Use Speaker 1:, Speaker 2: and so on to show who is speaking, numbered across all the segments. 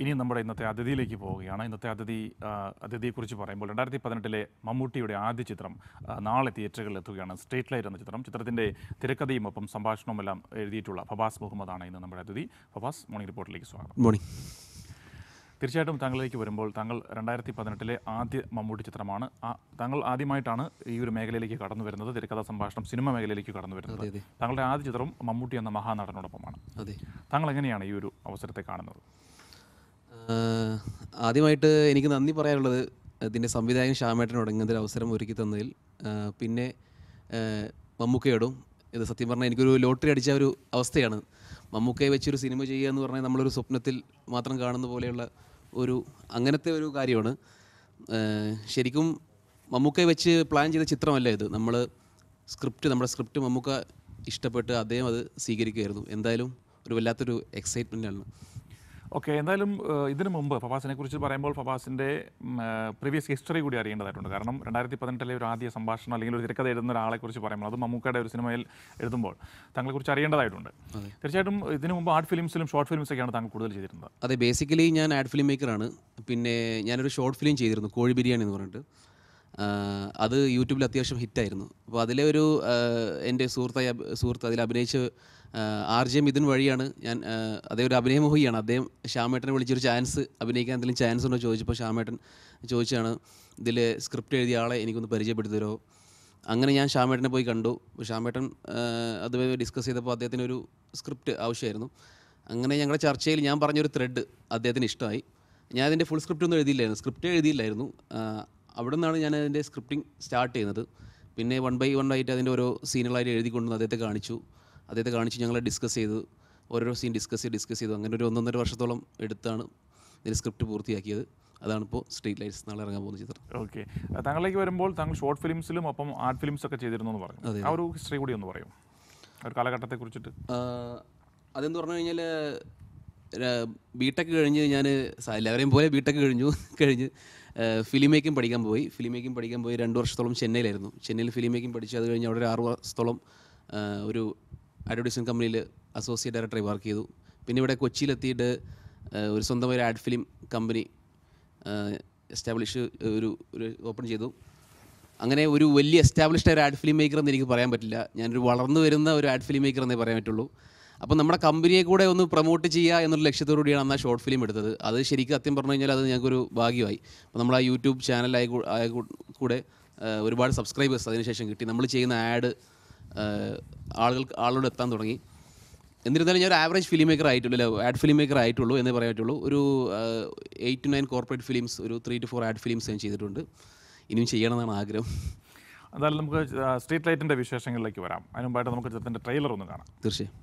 Speaker 1: ഇനി നമ്മുടെ ഇന്നത്തെ അതിഥിയിലേക്ക് പോവുകയാണ് ഇന്നത്തെ അതിഥി ആ, അതിഥിയെക്കുറിച്ച് പറയുമ്പോൾ രണ്ടായിരത്തി പതിനെട്ടിലെ മമ്മൂട്ടിയുടെ ആദ്യ ചിത്രം ആ, നാളെ തിയേറ്ററുകളിൽ എത്തുകയാണ് സ്ട്രീറ്റ് ലൈറ്റ് എന്ന ചിത്രം ചിത്രത്തിൻ്റെ തിരക്കഥയും ഒപ്പം സംഭാഷണവുമെല്ലാം എഴുതിയിട്ടുള്ള ഫബാസ് മുഹമ്മദാണ് ഇന്ന് നമ്മുടെ അതിഥി ഫബാസ് മോർണിംഗ് റിപ്പോർട്ടിലേക്ക് സ്വാഗതം
Speaker 2: ഗുഡ് മോർണിംഗ്
Speaker 1: തീർച്ചയായിട്ടും താങ്കളിലേക്ക് വരുമ്പോൾ താങ്കൾ രണ്ടായിരത്തി പതിനെട്ടിലെ ആദ്യ മമ്മൂട്ടി ചിത്രമാണ് ആ താങ്കൾ ആദ്യമായിട്ടാണ് ഈ ഒരു മേഖലയിലേക്ക് കടന്നു വരുന്നത് തിരക്കഥ സംഭാഷണം സിനിമ മേഖലയിലേക്ക് കടന്നു വരുന്നത്
Speaker 2: അതെ അതെ
Speaker 1: താങ്കളുടെ ആദ്യ ചിത്രം മമ്മൂട്ടി എന്ന മഹാനടനോടൊപ്പമാണ്
Speaker 2: അതെ
Speaker 1: താങ്കൾ എങ്ങനെയാണ് ഈ ഒരു അവസരത്തെ കാണുന്നത്
Speaker 2: ആഹ് ആദ്യമായിട്ട് എനിക്ക് നന്ദി പറയാനുള്ളത് ഇതിൻ്റെ സംവിധായകൻ ശ്യാമേട്ടനോട് ഇങ്ങനത്തെ ഒരു അവസരം ഒരുക്കി തന്നതിൽ ആഹ് പിന്നെ ആഹ് മമ്മൂക്കയോടും ഇത് സത്യം പറഞ്ഞാൽ എനിക്കൊരു ലോട്ടറി അടിച്ച ഒരു അവസ്ഥയാണ് മമ്മൂക്കയെ വെച്ചൊരു സിനിമ ചെയ്യുക എന്ന് പറഞ്ഞാൽ നമ്മളൊരു സ്വപ്നത്തിൽ മാത്രം കാണുന്ന പോലെയുള്ള ഒരു അങ്ങനത്തെ ഒരു കാര്യമാണ് ആഹ് ശരിക്കും മമ്മൂക്കയെ വെച്ച് പ്ലാൻ ചെയ്ത ചിത്രമല്ല ഇത് നമ്മൾ സ്ക്രിപ്റ്റ് നമ്മുടെ സ്ക്രിപ്റ്റ് മമ്മൂക്ക ഇഷ്ടപ്പെട്ട് അദ്ദേഹം അത് സ്വീകരിക്കുകയായിരുന്നു എന്തായാലും ഒരു വല്ലാത്തൊരു എക്സൈറ്റ്മെൻ്റ് ആണ്
Speaker 1: ഓക്കെ എന്തായാലും ഏഹ്, ഇതിനു മുമ്പ് ഫബാസിനെ കുറിച്ച് പറയുമ്പോൾ ഫബാസിൻ്റെ പ്രീവിയസ് ഹിസ്റ്ററി കൂടി അറിയേണ്ടതായിട്ടുണ്ട് കാരണം രണ്ടായിരത്തി പതിനെട്ടിലെ ഒരു ആദ്യ സംഭാഷണം അല്ലെങ്കിൽ ഒരു തിരക്കഥ എഴുതുന്ന ഒരാളെ കുറിച്ച് പറയുമ്പോൾ അത് മമ്മൂക്കയുടെ ഒരു സിനിമയിൽ എഴുതുമ്പോൾ താങ്കളെക്കുറിച്ച് അറിയേണ്ടതായിട്ടുണ്ട് തീർച്ചയായിട്ടും ഇതിനു മുമ്പ് ആർട്ട് ഫിലിംസിലും ഷോർട്ട് ഫിലിംസൊക്കെയാണ് താങ്കൾ കൂടുതൽ ചെയ്തിരുന്നത്
Speaker 2: അതെ ബേസിക്കലി ഞാൻ ആഡ് ഫിലിം മേക്കറാണ് പിന്നെ ഞാനൊരു ഷോർട്ട് ഫിലിം ചെയ്തിരുന്നു കോഴി ബിരിയാണി എന്ന് പറഞ്ഞിട്ട് ആഹ് അത് യൂട്യൂബിൽ അത്യാവശ്യം ഹിറ്റായിരുന്നു അപ്പോൾ അതിലെ ഒരു ആഹ് എൻ്റെ സുഹൃത്തായി അഭി- സുഹൃത്ത് അതിൽ അഭിനയിച്ച ആർ ജെ മിഥുൻ വഴിയാണ് ഞാൻ ആഹ് അതേ ഒരു അഭിനയമോഹിയാണ് അദ്ദേഹം ശ്യാമേട്ടനെ വിളിച്ചൊരു ചാൻസ് അഭിനയിക്കാൻ എന്തെങ്കിലും ചാൻസ് ഉണ്ടോ ചോദിച്ചപ്പോൾ ശ്യാമേട്ടൻ ചോദിച്ചാണ് ഇതിൽ സ്ക്രിപ്റ്റ് എഴുതിയ ആളെ എനിക്കൊന്ന് പരിചയപ്പെടുത്തി തരുമോ അങ്ങനെ ഞാൻ ശ്യാമേട്ടനെ പോയി കണ്ടു അപ്പോൾ ശ്യാമേട്ടൻ ആഹ് അത് ഡിസ്കസ് ചെയ്തപ്പോൾ അദ്ദേഹത്തിന് ഒരു സ്ക്രിപ്റ്റ് ആവശ്യമായിരുന്നു അങ്ങനെ ഞങ്ങളുടെ ചർച്ചയിൽ ഞാൻ പറഞ്ഞൊരു ത്രെഡ് അദ്ദേഹത്തിന് ഇഷ്ടമായി ഞാൻ അതിൻ്റെ ഫുൾ സ്ക്രിപ്റ്റ് ഒന്നും എഴുതിയില്ലായിരുന്നു സ്ക്രിപ്റ്റ് എഴുതിയില്ലായിരുന്നു ആഹ് അവിടെ നിന്നാണ് ഞാൻ അതിൻ്റെ സ്ക്രിപ്റ്റിംഗ് സ്റ്റാർട്ട് ചെയ്യുന്നത് പിന്നെ വൺ ബൈ വൺ ആയിട്ട് അതിൻ്റെ ഓരോ സീനുകളായിട്ട് എഴുതി കൊണ്ടുവന്ന് അദ്ദേഹത്തെ കാണിച്ചു അദ്ദേഹത്തെ കാണിച്ച് ഞങ്ങൾ ഡിസ്കസ് ചെയ്തു ഓരോരോ സീൻ ഡിസ്കസ് ചെയ്ത് ഡിസ്കസ് ചെയ്തു അങ്ങനെ ഒരു ഒന്നൊന്നര വർഷത്തോളം എടുത്താണ് ഇതിൻ്റെ സ്ക്രിപ്റ്റ് പൂർത്തിയാക്കിയത് അതാണിപ്പോൾ സ്ട്രീറ്റ് ലൈറ്റ്സ് നാളെ ഇറങ്ങാൻ പോകുന്ന ചിത്രം
Speaker 1: ഓക്കെ താങ്കളിലേക്ക് വരുമ്പോൾ താങ്കൾ ഷോർട്ട് ഫിലിംസിലും ഒപ്പം ആർട്ട് ഫിലിംസ് ഒക്കെ ചെയ്തിരുന്നു എന്ന് പറഞ്ഞു
Speaker 2: അതെ.
Speaker 1: ആ ഒരു ഹിസ്റ്ററി കൂടി ഒന്ന് പറയും ഒരു കാലഘട്ടത്തെ കുറിച്ചിട്ട്
Speaker 2: ആഹ് അതെന്ന് പറഞ്ഞു കഴിഞ്ഞാൽ ബി ടെക് കഴിഞ്ഞ് ഞാൻ എല്ലാവരെയും പോലെ ബി ടെക് കഴിഞ്ഞു കഴിഞ്ഞ് ഫിലിം മേക്കിംഗ് പഠിക്കാൻ പോയി ഫിലിം മേക്കിംഗ് പഠിക്കാൻ പോയി രണ്ട് വർഷത്തോളം ചെന്നൈയിലായിരുന്നു ചെന്നൈയിൽ ഫിലിം മേക്കിംഗ് പഠിച്ച് അത് കഴിഞ്ഞ് അവിടെ ഒരു ആറ് വർഷത്തോളം ആഹ് ഒരു അഡ്വർടൈസിങ് കമ്പനിയിൽ അസോസിയേറ്റ് ഡയറക്ടറായി വർക്ക് ചെയ്തു പിന്നെ ഇവിടെ കൊച്ചിയിലെത്തിയിട്ട് ആഹ് ഒരു സ്വന്തമായി ഒരു ആഡ് ഫിലിം കമ്പനി എസ്റ്റാബ്ലിഷ് ഒരു ഒരു ഓപ്പൺ ചെയ്തു അങ്ങനെ ഒരു വലിയ എസ്റ്റാബ്ലിഷ്ഡ് ഒരു ആഡ് ഫിലിം മേക്കർ എന്ന് എനിക്ക് പറയാൻ പറ്റില്ല ഞാനൊരു വളർന്നു വരുന്ന ഒരു ആഡ് ഫിലിം മേക്കർ എന്നേ പറയാൻ പറ്റുള്ളൂ അപ്പോൾ നമ്മുടെ കമ്പനിയെ കൂടെ ഒന്ന് പ്രൊമോട്ട് ചെയ്യുക എന്നുള്ള ലക്ഷ്യത്തോടു കൂടിയാണ് അന്ന് ആ ഷോർട്ട് ഫിലിം എടുത്തത് അത് ശരിക്കും സത്യം പറഞ്ഞു കഴിഞ്ഞാൽ അത് ഞങ്ങൾക്കൊരു ഭാഗ്യമായി അപ്പോൾ നമ്മൾ ആ യൂട്യൂബ് ചാനലായി കൂ- ആയ കൂ- കൂടെ ആ, ഒരുപാട് സബ്സ്ക്രൈബേഴ്സ് അതിനുശേഷം കിട്ടി നമ്മൾ ചെയ്യുന്ന ആഡ് ആളുകൾക്ക് ആളോട് എത്താൻ തുടങ്ങി എന്നിരുന്നാലും ഞാൻ ഒരു ആവറേജ് ഫിലിം മേക്കർ ആയിട്ടുള്ളൂ അല്ല ആഡ് ഫിലിം മേക്കർ ആയിട്ടുള്ളൂ എന്നേ പറയാൻ പറ്റുള്ളൂ ഒരു eight two nine corporate films ഒരു three two four ad films ഞാൻ ചെയ്തിട്ടുണ്ട് ഇനിയും ചെയ്യണമെന്നാണ് ആഗ്രഹം
Speaker 1: എന്തായാലും നമുക്ക് സ്ട്രീറ്റ് ലൈറ്റിൻ്റെ വിശേഷങ്ങളിലേക്ക് വരാം അതിന് മുമ്പായിട്ട് നമുക്ക് ചിത്രത്തിൻ്റെ ട്രെയിലർ ഒന്ന് കാണാം
Speaker 2: തീർച്ചയായും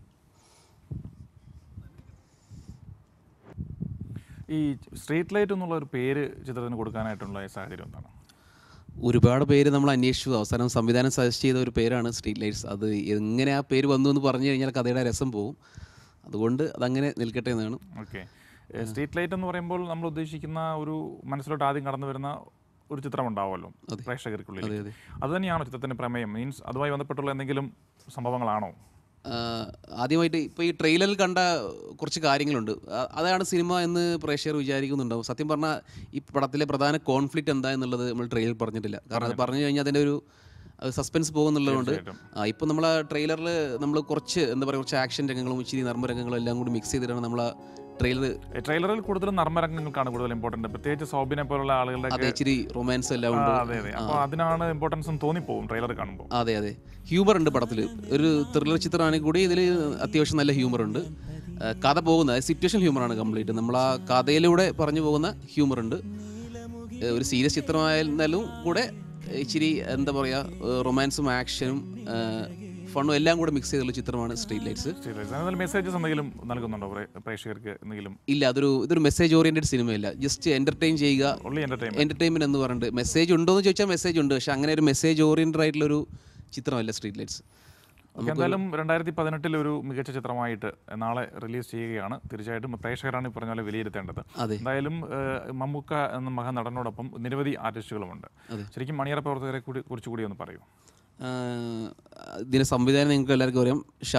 Speaker 1: ഈ സ്ട്രീറ്റ് ലൈറ്റ് എന്നുള്ള ഒരു പേര് ചിത്രത്തിന് കൊടുക്കാനായിട്ടുള്ള സാഹചര്യം എന്താണ്
Speaker 2: ഒരുപാട് പേര് നമ്മൾ അന്വേഷിച്ചു അവസാനം സംവിധാനം സജസ്റ്റ് ചെയ്ത ഒരു പേരാണ് സ്ട്രീറ്റ് ലൈറ്റ്സ് അത് എങ്ങനെ ആ പേര് വന്നു എന്ന് പറഞ്ഞു കഴിഞ്ഞാൽ കഥയുടെ രസം പോകും അതുകൊണ്ട് അതങ്ങനെ നിൽക്കട്ടെ എന്നാണ്
Speaker 1: ഓക്കെ സ്ട്രീറ്റ് ലൈറ്റ് എന്ന് പറയുമ്പോൾ നമ്മൾ ഉദ്ദേശിക്കുന്ന ഒരു മനസ്സിലോട്ട് ആദ്യം കടന്നു വരുന്ന ഒരു ചിത്രം ഉണ്ടാവുമല്ലോ പ്രേക്ഷകർക്കുള്ളിൽ
Speaker 2: അതെ അതെ
Speaker 1: അത് തന്നെയാണോ ചിത്രത്തിൻ്റെ പ്രമേയം മീൻസ് അതുമായി ബന്ധപ്പെട്ടുള്ള എന്തെങ്കിലും സംഭവങ്ങളാണോ
Speaker 2: ആഹ് ആദ്യമായിട്ട് ഇപ്പോൾ ഈ ട്രെയിലറിൽ കണ്ട കുറച്ച് കാര്യങ്ങളുണ്ട് അ- അതാണ് സിനിമ എന്ന് പ്രേക്ഷകർ വിചാരിക്കുന്നുണ്ടാവും സത്യം പറഞ്ഞാൽ ഈ പടത്തിലെ പ്രധാന കോൺഫ്ലിക്റ്റ് എന്താ എന്നുള്ളത് നമ്മൾ ട്രെയിലർ പറഞ്ഞിട്ടില്ല കാരണം അത് പറഞ്ഞു കഴിഞ്ഞാൽ അതിൻ്റെ ഒരു സസ്പെൻസ് പോകുന്നുള്ളതുകൊണ്ട്
Speaker 1: തീർച്ചയായിട്ടും.
Speaker 2: ഇപ്പം നമ്മൾ ആ ട്രെയിലറിൽ നമ്മൾ കുറച്ച് എന്താ പറയുക കുറച്ച് ആക്ഷൻ രംഗങ്ങളും ഇച്ചിരി നർമ്മ രംഗങ്ങളും എല്ലാം കൂടി മിക്സ് ചെയ്തിട്ടാണ് നമ്മൾ ആ ട്രെയിലർ
Speaker 1: ഏ, ട്രെയിലറിൽ കൂടുതലും നർമ്മരംഗങ്ങൾക്കാണ് കൂടുതൽ ഇമ്പോർട്ടൻറ്റ് പ്രത്യേകിച്ച് സൗബിനെ പോലുള്ള ആളുകളുടെ
Speaker 2: അതെ ഇച്ചിരി റൊമാൻസ് എല്ലാം
Speaker 1: ആ,
Speaker 2: ഉണ്ട്
Speaker 1: അതെ അതെ അപ്പോൾ അതിനാണ് ഇമ്പോർട്ടൻസ് തോന്നിപ്പോവും ട്രെയിലർ കാണുമ്പോൾ
Speaker 2: അതെ അതെ ഹ്യൂമർ ഉണ്ട് പടത്തിൽ ഒരു ത്രില്ലർ ചിത്രമാണെങ്കിൽ കൂടി ഇതിൽ അത്യാവശ്യം നല്ല ഹ്യൂമർ ഉണ്ട് ആ, കഥ പോകുന്ന സിറ്റുവേഷൻ ഹ്യൂമറാണ് കംപ്ലീറ്റ് നമ്മൾ ആ കഥയിലൂടെ പറഞ്ഞു പോകുന്ന ഹ്യൂമർ ഉണ്ട് ഏ, ഒരു സീരിയസ് ചിത്രമായിരുന്നാലും കൂടെ ഇച്ചിരി എന്താ പറയുക റൊമാൻസും ആക്ഷനും ഫണ്ണും എല്ലാം കൂടെ മിക്സ് ചെയ്തുള്ള ചിത്രമാണ് സ്ട്രീറ്റ് ലൈറ്റ്സ്
Speaker 1: എന്തെങ്കിലും മെസ്സേജസ് എന്തെങ്കിലും നൽകുന്നുണ്ടോ പ്രേ- പ്രേക്ഷകർക്ക് എന്തെങ്കിലും
Speaker 2: ഇല്ല അതൊരു ഇതൊരു മെസ്സേജ് ഓറിയൻറ്റഡ് സിനിമയല്ല ജസ്റ്റ് എൻ്റർടൈൻ ചെയ്യുക
Speaker 1: ഉള്ളി എൻ്റർടൈൻമെൻറ്റ്
Speaker 2: എൻ്റർടൈൻമെൻറ്റ് എന്ന് പറഞ്ഞിട്ട് മെസ്സേജ് ഉണ്ടോ എന്ന് ചോദിച്ചാൽ മെസ്സേജ് ഉണ്ട് പക്ഷെ അങ്ങനെ ഒരു മെസ്സേജ് ഓറിയൻറ്റഡ് ആയിട്ടുള്ള ഒരു ചിത്രമല്ല സ്ട്രീറ്റ് ലൈറ്റ്സ്
Speaker 1: ഓക്കെ എന്തായാലും രണ്ടായിരത്തി പതിനെട്ടിൽ ഒരു മികച്ച ചിത്രമായിട്ട് നാളെ റിലീസ് ചെയ്യുകയാണ് തീർച്ചയായിട്ടും പ്രേക്ഷകരാണ് ഈ പറഞ്ഞ പോലെ വിലയിരുത്തേണ്ടത്
Speaker 2: അതെ
Speaker 1: എന്തായാലും ഏഹ്, മമ്മൂക്ക എന്ന മഹാനടനോടൊപ്പം നിരവധി ആർട്ടിസ്റ്റുകളുമുണ്ട്
Speaker 2: അതെ.
Speaker 1: ശരിക്കും മണിയറ പ്രവർത്തകരെ കൂടി കുറിച്ച് കൂടി ഒന്ന് പറയൂ
Speaker 2: ആഹ് ഇതിന് സംവിധാനം നിങ്ങൾക്ക് എല്ലാവർക്കും അറിയാം ശ്യാം ദത്ത്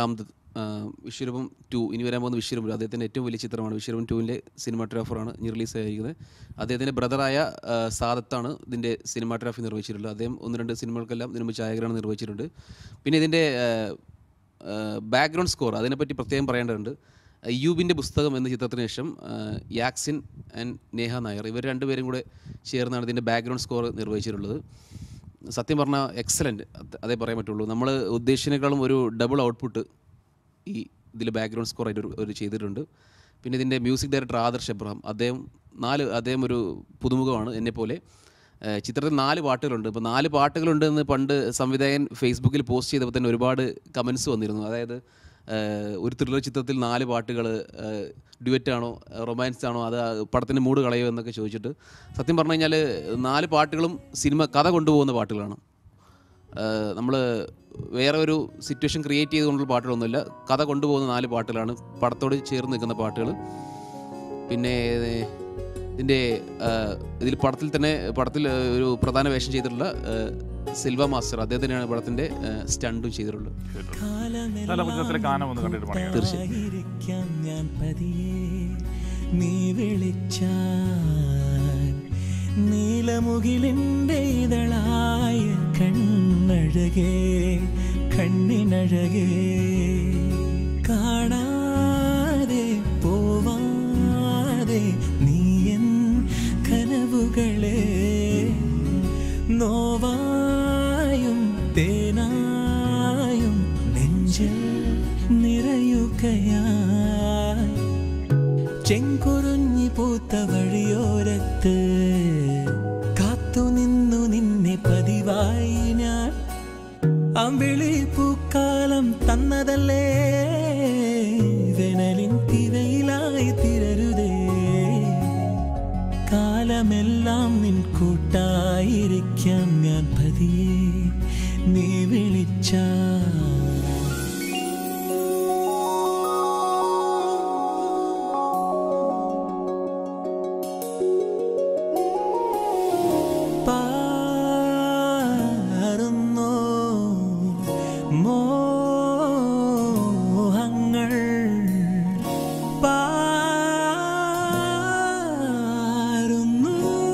Speaker 2: ആ, വിശ്വരൂപം ടു ഇനി വരാൻ പോകുന്ന വിശ്വരൂപം അദ്ദേഹത്തിൻ്റെ ഏറ്റവും വലിയ ചിത്രമാണ് വിശ്വരൂപം ടുവിൻ്റെ സിനിമാറ്റോഗ്രാഫറാണ് ഇനി റിലീസ് ആയിരിക്കുന്നത് അദ്ദേഹത്തിൻ്റെ ബ്രദറായ ആ, സാദത്താണ് ഇതിൻ്റെ സിനിമാറ്റോഗ്രാഫി നിർവഹിച്ചിട്ടുള്ളത് അദ്ദേഹം ഒന്ന് രണ്ട് സിനിമകൾക്കെല്ലാം ഇതിനു മുമ്പ് ഛായാഗ്രഹണം നിർവഹിച്ചിട്ടുണ്ട് പിന്നെ ഇതിൻ്റെ ബാക്ക്ഗ്രൗണ്ട് സ്കോർ അതിനെപ്പറ്റി പ്രത്യേകം പറയേണ്ടതുണ്ട് യൂബിൻ്റെ പുസ്തകം എന്ന ചിത്രത്തിന് ശേഷം ആ, യാക്സിൻ ആൻഡ് നേഹ നായർ ഇവർ രണ്ടുപേരും കൂടെ ചേർന്നാണ് ഇതിൻ്റെ ബാക്ക്ഗ്രൗണ്ട് സ്കോർ നിർവഹിച്ചിട്ടുള്ളത് സത്യം പറഞ്ഞാൽ എക്സലൻറ്റ് അതേ പറയാൻ പറ്റുള്ളൂ നമ്മൾ ഉദ്ദേശിച്ചതിനേക്കാളും ഒരു ഡബിൾ ഔട്ട്പുട്ട് ഈ ഇതിൽ ബാക്ക്ഗ്രൗണ്ട് സ്കോർ ആയിട്ട് ഒരു- ഒരു ചെയ്തിട്ടുണ്ട് പിന്നെ ഇതിൻ്റെ മ്യൂസിക് ഡയറക്ടർ ആദർശ് എബ്രഹാം അദ്ദേഹം നാല് അദ്ദേഹം ഒരു പുതുമുഖമാണ് എന്നെപ്പോലെ ഏഹ് ചിത്രത്തിൽ നാല് പാട്ടുകളുണ്ട് ഇപ്പോൾ നാല് പാട്ടുകളുണ്ട് എന്ന് പണ്ട് സംവിധായകൻ ഫേസ്ബുക്കിൽ പോസ്റ്റ് ചെയ്തപ്പോൾ തന്നെ ഒരുപാട് കമൻസ് വന്നിരുന്നു അതായത് ഏഹ് ഒരു ത്രില്ലർ ചിത്രത്തിൽ നാല് പാട്ടുകൾ ഡ്യുവറ്റ് ആണോ റൊമാൻസ് ആണോ അത് പടത്തിൻ്റെ മൂഡ് കളയോ എന്നൊക്കെ ചോദിച്ചിട്ട് സത്യം പറഞ്ഞു കഴിഞ്ഞാൽ നാല് പാട്ടുകളും സിനിമ കഥ കൊണ്ടുപോകുന്ന പാട്ടുകളാണ് നമ്മൾ വേറെ ഒരു സിറ്റുവേഷൻ ക്രിയേറ്റ് ചെയ്തുകൊണ്ടുള്ള പാട്ടുകളൊന്നുമില്ല കഥ കൊണ്ടുപോകുന്ന നാല് പാട്ടുകളാണ് പടത്തോട് ചേർന്ന് നിൽക്കുന്ന പാട്ടുകൾ പിന്നെ ഇതിൻ്റെ ഇതിൽ പടത്തിൽ തന്നെ പടത്തിൽ ആ, ഒരു പ്രധാന വേഷം ചെയ്തിട്ടുള്ള ആ, സിൽവ മാസ്റ്റർ അദ്ദേഹത്തിനാണ് പടത്തിൻ്റെ സ്റ്റണ്ടും ചെയ്തിട്ടുള്ളത്
Speaker 1: നല്ല ചിത്രത്തിലെ ഗാനം ഒന്ന് കണ്ടിട്ട് പറയാം
Speaker 3: ആയിരിക്കാം ഞാൻ പതിയെ നീ വിളിച്ചാൽ നീലമുകിലിൻ്റെ ഇതളായ കണ്ണഴകേ കണ്ണിനഴകേ കാണാതെ പോവാതെ നീ എൻ കനവുകളെ നോവായും തേനായും നെഞ്ചിൽ നിറയുകയായി ചെങ്കുറുഞ്ഞി പൂത്ത വഴിയോരത്ത് കാത്തു നിന്നു നിന്നെ പതിവായി ഞാൻ അമ്പിളി പൂക്കാലം തന്നതല്ലേ വെനലിൻ തിരയിലായി തിരരുതേ കാലമെല്ലാം നിൻ കൂട്ടായിരിക്കാം ഞാൻ പതിയെ നീ വിളിച്ചാ പാറുന്നോ മോഹങ്ങൾ പാറുന്നു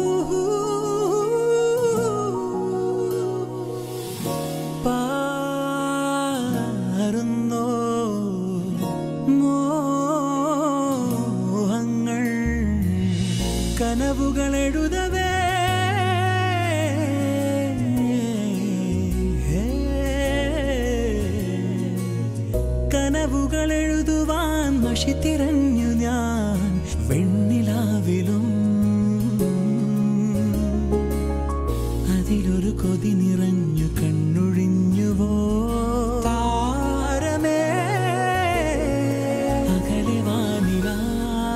Speaker 3: പാറുന്നോ മോഹങ്ങൾ കനവുകൾ എഴുതവേ കനവുകൾ എഴുതുവാൻ മഷി തിരഞ്ഞു ഞാൻ വെണ്ണിലാവിലും അതിലൊരു കൊതി നിറഞ്ഞു കണ്ണൊഴിഞ്ഞുവോ താരമേ അകലെ വാനിലായി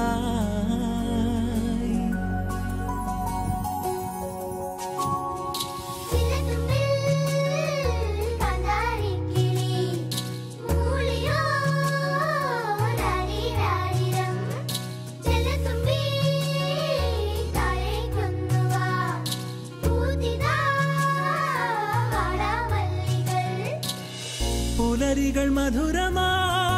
Speaker 3: പുലരികൾ മധുരമാ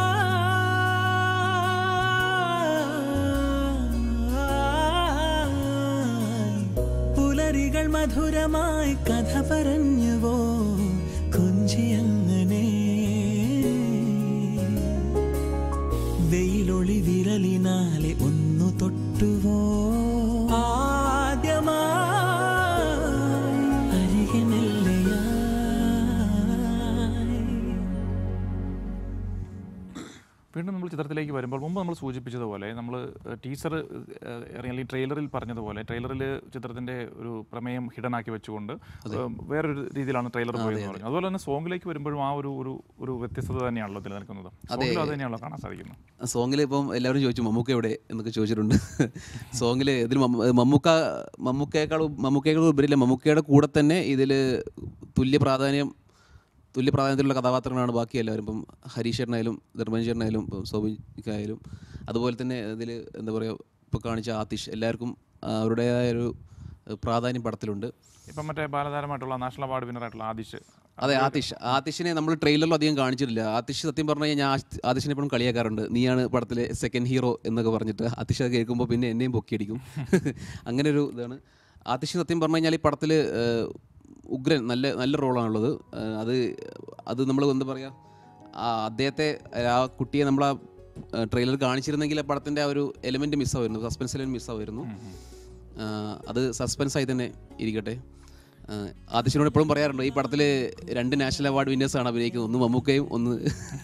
Speaker 3: പുലരികൾ മധുരമായി കഥ പറഞ്ഞുവോ കൊഞ്ചിയങ്ങനെ വെയിലൊളി വിരലിനാലെ ഒന്നു തൊട്ടുവോ ആദ്യമായി അരികെ മെല്ലെയായി
Speaker 1: വീണ്ടും നമ്മൾ ചിത്രത്തിലേക്ക് വരുമ്പോൾ മുമ്പ് നമ്മൾ സൂചിപ്പിച്ചതുപോലെ നമ്മൾ ടീസർ അല്ലെങ്കിൽ ട്രെയിലറിൽ പറഞ്ഞതുപോലെ ട്രെയിലറിൽ ചിത്രത്തിന്റെ ഒരു പ്രമേയം ഹിഡൻ ആക്കി വെച്ചുകൊണ്ട് ഏഹ്, വേറൊരു രീതിയിലാണ് ട്രെയിലർ പോയെന്ന് പറഞ്ഞു അതുപോലെ തന്നെ സോങ്ങിലേക്ക് വരുമ്പോഴും ആ ഒരു ഒരു ഒരു വ്യത്യസ്തത തന്നെയാണല്ലോ ഇതിൽ നിൽക്കുന്നത് സോങ്ങിൽ അത് തന്നെയാണല്ലോ കാണാൻ സാധിക്കുന്നത്
Speaker 2: സോങ്ങിൽ ഇപ്പം എല്ലാവരും ചോദിച്ചു മമ്മൂക്ക എവിടെ എന്നൊക്കെ ചോദിച്ചിട്ടുണ്ട് സോങ്ങിൽ ഇതിൽ മമ്മ- മമ്മൂക്ക മമ്മൂക്കയേക്കാൾ മമ്മൂക്കയേക്കാൾ ഉപരിയില്ല മമ്മൂക്കയുടെ കൂടെ തന്നെ ഇതിൽ തുല്യ പ്രാധാന്യം തുല്യ പ്രാധാന്യത്തിലുള്ള കഥാപാത്രങ്ങളാണ് ബാക്കി എല്ലാവരും ഇപ്പം ഹരീഷ് ചേട്ടനായാലും ധർമ്മൻ ചേട്ടനായാലും ഇപ്പം സോബിക്കായാലും അതുപോലെ തന്നെ ഇതിൽ എന്താ പറയുക ഇപ്പോൾ കാണിച്ച ആതിഷ് എല്ലാവർക്കും ആ, അവരുടേതായ ഒരു പ്രാധാന്യം പടത്തിലുണ്ട്
Speaker 1: ഇപ്പം മറ്റേ ബാലതാരമായിട്ടുള്ള നാഷണൽ അവാർഡ് വിന്നറായിട്ടുള്ള ആദിഷ്
Speaker 2: അതെ ആതിഷ് ആതിഷിനെ നമ്മൾ ട്രെയിലറിൽ അധികം കാണിച്ചിട്ടില്ല ആതിഷ് സത്യം പറഞ്ഞു കഴിഞ്ഞാൽ ഞാൻ ആതി- ആതിഷിനെ എപ്പോഴും കളിയാക്കാറുണ്ട് നീയാണ് പടത്തിലെ സെക്കൻഡ് ഹീറോ എന്നൊക്കെ പറഞ്ഞിട്ട് ആതിഷ് അത് കേൾക്കുമ്പോൾ പിന്നെ എന്നെയും പൊക്കിയടിക്കും അങ്ങനെ ഒരു ഇതാണ് ആതിഷ് സത്യം പറഞ്ഞു കഴിഞ്ഞാൽ ഈ പടത്തിൽ ഉഗ്രൻ നല്ല നല്ല റോളാണുള്ളത് ഏഹ് അത് അത് നമ്മൾ എന്താ പറയുക ആ അദ്ദേഹത്തെ ആ കുട്ടിയെ നമ്മൾ ആ ട്രെയിലർ കാണിച്ചിരുന്നെങ്കിൽ ആ പടത്തിൻ്റെ ആ ഒരു എലിമെൻറ്റ് മിസ്സാവുമായിരുന്നു സസ്പെൻസ് എലിമെൻറ്റ് മിസ്സാവുമായിരുന്നു ആഹ് അത് സസ്പെൻസായി തന്നെ ഇരിക്കട്ടെ ആഹ് ആദിശനോട് എപ്പോഴും പറയാറുണ്ട് ഈ പടത്തിൽ രണ്ട് നാഷണൽ അവാർഡ് വിന്നേഴ്സാണ് അഭിനയിക്കുന്നത് ഒന്ന് മമ്മൂക്കയും ഒന്ന്